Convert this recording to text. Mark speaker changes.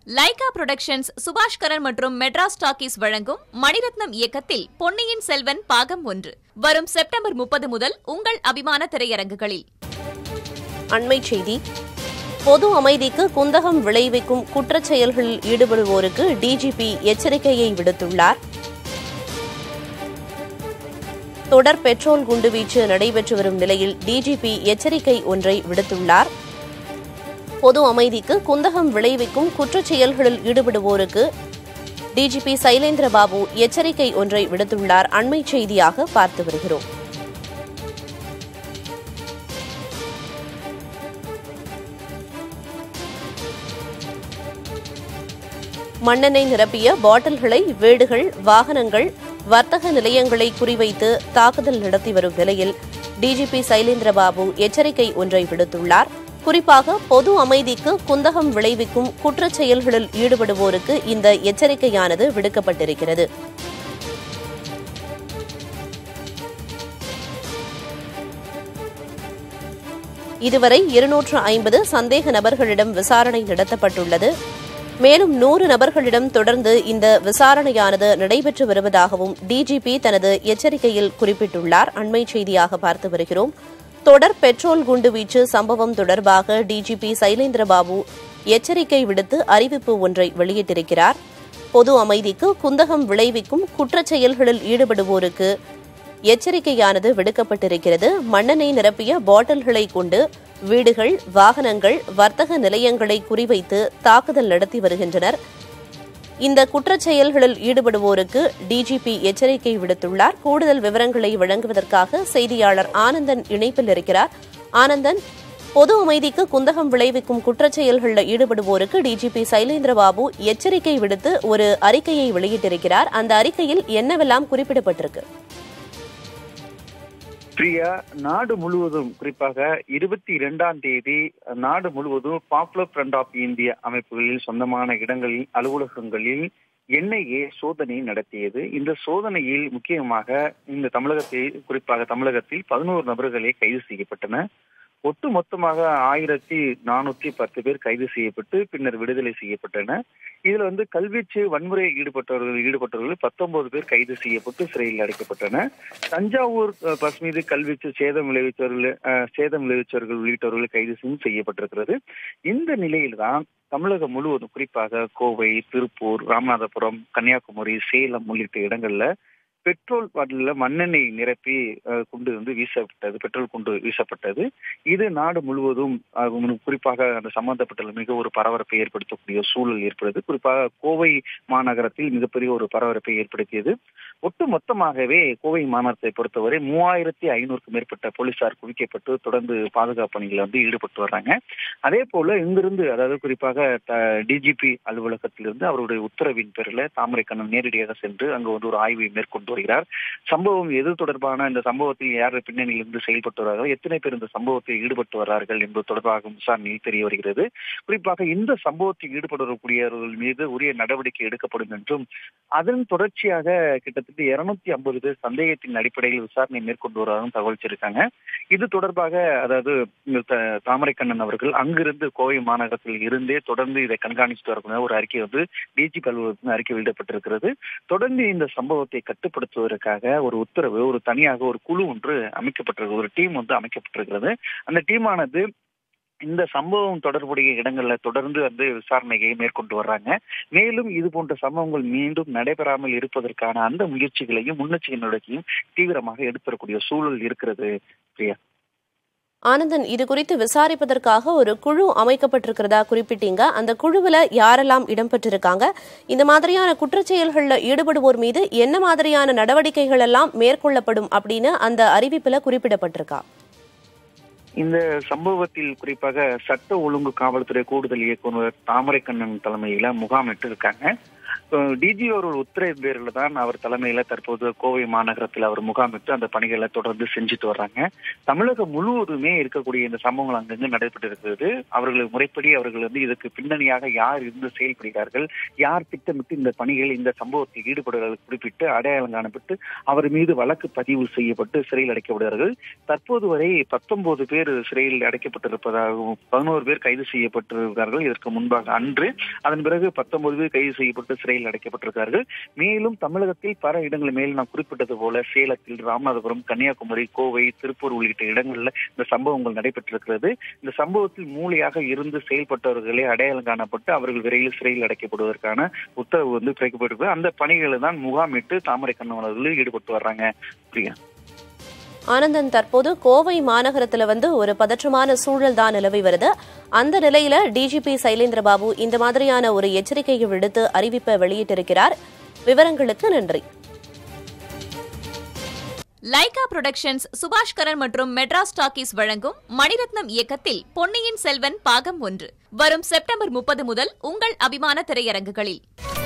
Speaker 1: Lyca productions சுபாஷ் கரன் மற்றும் Madras talkies வழங்கும் மணிரத்னம் இயக்கத்தில் பொன்னியின் செல்வன் பாகம் ஒன்று வரும் செப்டம்பர் முப்பது முதல் உங்கள் அபிமான திரையரங்குகளில்
Speaker 2: அண்மை செய்தி பொது அமைதிக்கு குந்தகம் விளைவிக்கும் குற்றச் செயல்களில் ஈடுபடுவோருக்கு டிஜிபி எச்சரிக்கையை விடுத்துள்ளார் தொடர் பெட்ரோல் குண்டுவீச்சு நடைபெற்று வரும் நிலையில் டிஜிபி எச்சரிக்கை ஒன்றை விடுத்துள்ளார் பொது அமைதிக்கு குந்தகம் விளைவிக்கும் குற்றச் செயல்களில் ஈடுபடுவோருக்கு டிஜிபி சைலேந்திர பாபு எச்சரிக்கை ஒன்றை விடுத்துள்ளார் அண்மை செய்தியாக பார்த்து வருகிறோம் மண்ணெண்ணெய் நிரப்பிய பாட்டில்களை வீடுகள் வாகனங்கள் வர்த்தக நிலையங்களை குறிவைத்து தாக்குதல் நடத்தி வரும் நிலையில் டிஜிபி சைலேந்திர பாபு எச்சரிக்கை ஒன்றை விடுத்துள்ளார் குறிப்பாக பொது அமைதிக்கு குந்தகம் விளைவிக்கும் குற்றச் செயல்களில் ஈடுபடுவோருக்கு இந்த எச்சரிக்கையானது விடுக்கப்பட்டிருக்கிறது இதுவரை இருநூற்று ஐம்பது சந்தேக நபர்களிடம் விசாரணை நடத்தப்பட்டுள்ளது மேலும் நூறு நபர்களிடம் தொடர்ந்து இந்த விசாரணையானது நடைபெற்று வருவதாகவும் டிஜிபி தனது எச்சரிக்கையில் குறிப்பிட்டுள்ளார் அண்மை செய்தியாக பார்த்து வருகிறோம் தொடர் பெட்ரோல் குண்டுவீச்சு சம்பவம் தொடர்பாக டிஜிபி சைலேந்திர பாபு எச்சரிக்கை விடுத்து அறிவிப்பு ஒன்றை வெளியிட்டிருக்கிறார் பொது அமைதிக்கு குந்தகம் விளைவிக்கும் குற்றச் செயல்களில் ஈடுபடுவோருக்கு எச்சரிக்கையானது விடுக்கப்பட்டிருக்கிறது மண்ணெண்ணெய் நிரப்பிய பாட்டில்களை கொண்டு வீடுகள் வாகனங்கள் வர்த்தக நிலையங்களை குறிவைத்து தாக்குதல் நடத்தி வருகின்றனர் இந்த குற்றச் செயல்களில் ஈடுபடுவோருக்கு டிஜிபி எச்சரிக்கை விடுத்துள்ளார் கூடுதல் விவரங்களை வழங்குவதற்காக செய்தியாளர் ஆனந்தன் இணைப்பில் இருக்கிறார் ஆனந்தன் பொது அமைதிக்கு குந்தகம் விளைவிக்கும் குற்றச் செயல்களில் ஈடுபடுவோருக்கு டிஜிபி சைலேந்திர பாபு எச்சரிக்கை விடுத்து ஒரு அறிக்கையை வெளியிட்டிருக்கிறார் அந்த அறிக்கையில் என்னவெல்லாம் குறிப்பிடப்பட்டிருக்கு
Speaker 3: பிரியா நாடு முழுவதும் குறிப்பாக இருபத்தி இரண்டாம் தேதி நாடு முழுவதும் பாப்புலர் ஃப்ரண்ட் ஆஃப் இந்தியா அமைப்புகளில் சொந்தமான இடங்களில் அலுவலகங்களில் என்ஐஏ சோதனை நடத்தியது இந்த சோதனையில் முக்கியமாக இந்த தமிழகத்தில் குறிப்பாக தமிழகத்தில் பதினோரு நபர்களே கைது செய்யப்பட்டன ஒட்டு மொத்தமாக ஆயிரத்தி நானூத்தி பத்து பேர் கைது செய்யப்பட்டு பின்னர் விடுதலை செய்யப்பட்டன இதுல வந்து கல்வீச்சு வன்முறை ஈடுபட்டவர்கள் ஈடுபட்டவர்கள் பத்தொன்பது பேர் கைது செய்யப்பட்டு சிறையில் அடைக்கப்பட்டன தஞ்சாவூர் பஸ் மீது கல்வீச்சு சேதம் விளைவித்தவர்கள் சேதம் விளைவித்தவர்கள் உள்ளிட்டவர்கள் கைது செய்யப்பட்டிருக்கிறது இந்த நிலையில்தான் தமிழகம் முழுவதும் குறிப்பாக கோவை திருப்பூர் ராமநாதபுரம் கன்னியாகுமரி சேலம் உள்ளிட்ட இடங்கள்ல பெட்ரோல் பாட்டில மண்ணெண்ணெய் நிரப்பி குண்டு வந்து வீசப்பட்டது பெட்ரோல் குண்டு வீசப்பட்டது இது நாடு முழுவதும் குறிப்பாக அந்த சம்பந்தப்பட்ட மிக ஒரு பரபரப்பை ஏற்படுத்தக்கூடிய சூழல் ஏற்படுது குறிப்பாக கோவை மாநகரத்தில் மிகப்பெரிய ஒரு பரபரப்பை ஏற்படுத்தியது ஒட்டு மொத்தமாகவே கோவை மாநகரத்தை பொறுத்தவரை மூவாயிரத்தி ஐநூறுக்கும் மேற்பட்ட போலீசார் குவிக்கப்பட்டு தொடர்ந்து பாதுகாப்பு பணிகளை வந்து ஈடுபட்டு வர்றாங்க அதே போல இங்கிருந்து அதாவது குறிப்பாக டிஜிபி அலுவலகத்திலிருந்து அவருடைய உத்தரவின் பேரில் தாமரைக்கண்ணன் நேரடியாக சென்று அங்கு வந்து ஒரு ஆய்வை மேற்கொண்டு வருகிறார் சம்பவம் எது தொடர்பான இந்த சம்பவத்தில் யார் பின்னணியில் இருந்து செயல்பட்டு வரார்கள் எத்தனை பேர் இந்த சம்பவத்தில் ஈடுபட்டு வர்றார்கள் என்பது தொடர்பாக விசாரணையில் தெரிய வருகிறது குறிப்பாக இந்த சம்பவத்தில் ஈடுபடக்கூடியவர்கள் மீது உரிய நடவடிக்கை எடுக்கப்படும் என்றும் அதன் தொடர்ச்சியாக கிட்டத்தட்ட இருநூத்தி ஐம்பது பேர் சந்தேகத்தின் அடிப்படையில் விசாரணை மேற்கொண்டு வருவதாகவும் தகவல் சொல்லியிருக்காங்க இது தொடர்பாக அதாவது தாமரைக்கண்ணன் அவர்கள் அங்கிருந்து கோவை மாநகரத்தில் இருந்தே தொடர்ந்து இதை கண்காணிச்சுட்டு வரக்கூடிய ஒரு அறிக்கை வந்து டிஜிபி அலுவலகத்தில் அறிக்கை வெளியிடப்பட்டிருக்கிறது தொடர்ந்து இந்த சம்பவத்தை கட்டுப்படுத்துவதற்காக ஒரு உத்தரவு ஒரு தனியாக ஒரு குழு ஒன்று அமைக்கப்பட்டிருக்கு ஒரு டீம் வந்து அமைக்கப்பட்டிருக்கிறது அந்த டீமானது இந்த சம்பவம் தொடர்புடைய இடங்கள்ல தொடர்ந்து வந்து விசாரணையை மேற்கொண்டு வர்றாங்க மேலும் இது போன்ற சம்பவங்கள் மீண்டும் நடைபெறாமல் இருப்பதற்கான அந்த முயற்சிகளையும் முன்னெச்சரிக்கை நடவடிக்கையும் தீவிரமாக எடுத்துவரக்கூடிய சூழல் இருக்கிறது பிரியா
Speaker 2: ஆனந்தன் இது குறித்து விசாரிப்பதற்காக ஒரு குழு அமைக்கப்பட்டிருக்கிறதா குறிப்பிட்டீங்க அந்த குழுவில் யாரெல்லாம் இடம்பெற்றிருக்காங்க இந்த மாதிரியான குற்றச்செயல்களில் ஈடுபடுவோர் மீது என்ன மாதிரியான நடவடிக்கைகள் எல்லாம் மேற்கொள்ளப்படும் அப்படின்னு அந்த அறிவிப்பில் குறிப்பிடப்பட்டிருக்கா
Speaker 3: இந்த சம்பவத்தில் குறிப்பாக சட்ட ஒழுங்கு காவல்துறை கூடுதல் இயக்குநர் தாமரைக்கண்ணன் தலைமையில முகாமிட்டு இருக்காங்க டிஜி அவர்கள் உத்தரவு பேரில் தான் அவர் தலைமையில தற்போது கோவை மாநகரத்தில் அவர் முகாமிட்டு அந்த பணிகளை தொடர்ந்து செஞ்சுட்டு வர்றாங்க தமிழகம் முழுவதுமே இருக்கக்கூடிய இந்த சம்பவங்கள் அங்கங்கு நடைபெற்று இருக்கிறது அவர்கள் முறைப்படி அவர்கள் வந்து இதுக்கு பின்னணியாக யார் இருந்து செயல்படுகிறார்கள் யார் திட்டமிட்டு இந்த பணிகள் இந்த சம்பவத்தில் ஈடுபடுவதாக குறிப்பிட்டு அடையாளம் காணப்பட்டு அவர் மீது வழக்கு பதிவு செய்யப்பட்டு சிறையில் அடைக்கப்படுகிறார்கள் தற்போது வரை பத்தொன்பது பேர் சிறையில் அடைக்கப்பட்டிருப்பதாகவும் பதினோரு பேர் கைது செய்யப்பட்டிருக்கிறார்கள் இதற்கு முன்பாக அன்று அதன் பிறகு பத்தொன்பது பேர் கைது செய்யப்பட்டு சிறையில் அடைக்கப்பட்டிருக்கிறார்கள் மேலும் தமிழகத்தில் பல இடங்கள் மேல் நான் குறிப்பிட்டது போல சேலத்தில் ராமநாதபுரம் கன்னியாகுமரி கோவை திருப்பூர் உள்ளிட்ட இடங்கள்ல இந்த சம்பவங்கள் நடைபெற்றிருக்கிறது இந்த சம்பவத்தில் மூளையாக இருந்து செயல்பட்டவர்களே அடையாளம் காணப்பட்டு அவர்கள் விரைவில் சிறையில் அடைக்கப்படுவதற்கான உத்தரவு வந்து பிறக்கப்பட்டிருக்கு அந்த பணிகளை தான் முகாமிட்டு தாமரை கண்ணவர்கள் ஈடுபட்டு வர்றாங்க பிரியா
Speaker 2: ஆனந்தன் தற்போது கோவை மாநகரத்துல வந்து ஒரு பதற்றமான சூழல் தான் நிலவி வருது அந்த நிலையில டிஜிபி சைலேந்திரபாபு இந்த மாதிரியான ஒரு எச்சரிக்கையை விடுத்து அறிவிப்பை வெளியிட்டிருக்கிறார் விவரங்களுக்கு நன்றி
Speaker 1: லைகா புரொடக்ஷன்ஸ் சுபாஷ் கரன் மற்றும் மெட்ராஸ் டாக்கீஸ் வழங்கும் மணிரத்னம் இயக்கத்தில் பொன்னியின் செல்வன் பாகம் ஒன்று வரும் செப்டம்பர் முப்பது முதல் உங்கள் அபிமான திரையரங்குகளில்